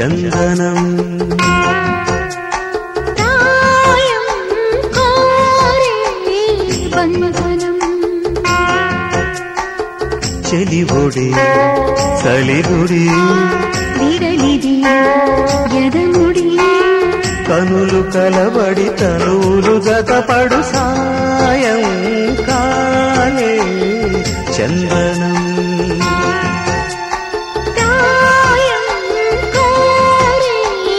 చందనం ప్రాయం కోరే బంధనం చెలిగుడి చలిగుడి విడలిది ఎదముడి కనులు కలబడి తనువులు జతపడు సాయం కాలే చందనం ప్రాయం కోరే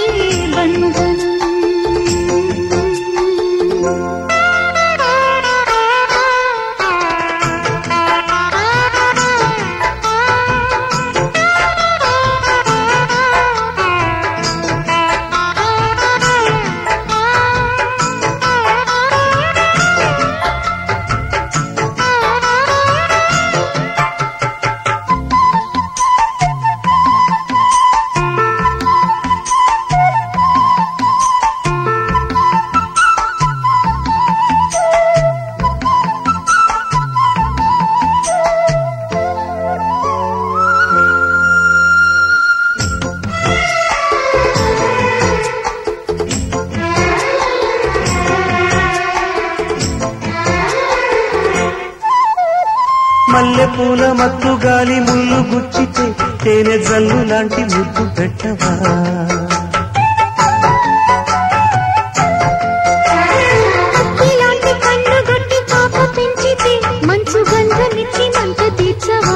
మల్లె పూల మత్తు గాలి ముళ్ళు గుచ్చితే తేనె జల్లు లాంటి ముద్దు పెట్టవా ఇలాంటి కన్ను గొట్టి పాప పెంచితే మంచు గంధమిచ్చి మంట తీర్చవా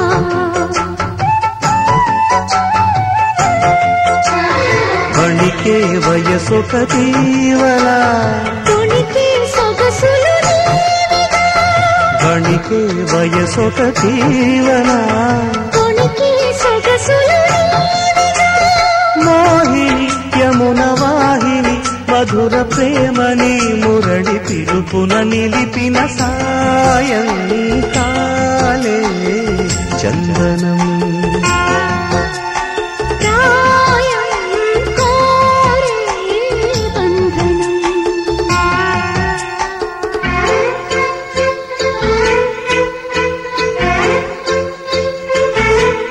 వణికే వయసొక దీవల తొణికే సొగసులు నీవిగా. వణికే వయసొక దీవల తొణికే సొగసులు నీవిగా. మోహిని యమున వాహిని మధుర ప్రేమని మురళి పిలుపున నిలిపిన సాయం కాలే చందనం ప్రాయం కోరే బంధనం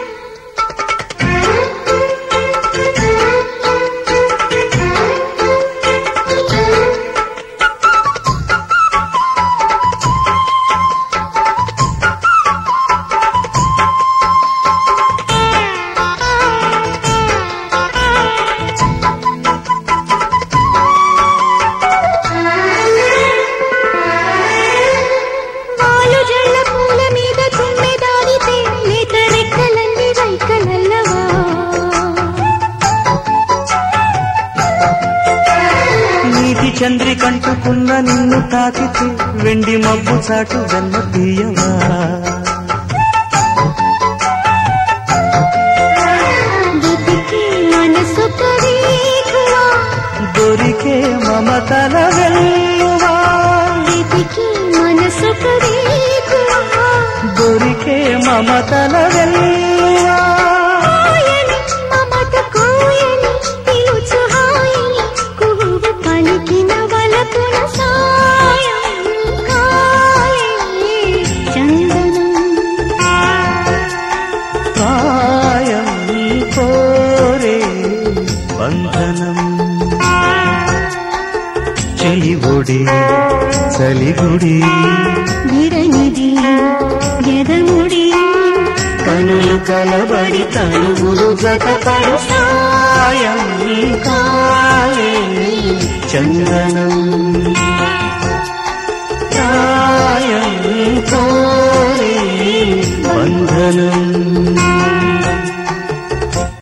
పాలు జల్ల పూల మీద తుమ్మె దాడితే లేత రెక్కలన్నీ రైకలల్లవా నీటి చంద్రి కంటుకున్న నిన్ను తాకితే వెండి మబ్బు చాటు జన్మ తీయవా వెతికి మనసొక రేఖవా దొరికే మమతల వెల్లువా వెతికి మనసొక రేఖవా దొరికే మమతల వెల్లువా కోయని మమత కోయని పిలుచు హాయని కుహువు పలికిన వలపున సాయం కాలే చందనం ప్రాయం కోరే బంధనం చెలిగుడి చలిగుడి విడనిది ఎదముడి కనులు కలబడి తనుగులు జతపడు సాయం కాలే చందనం ప్రాయం కోరే బంధనం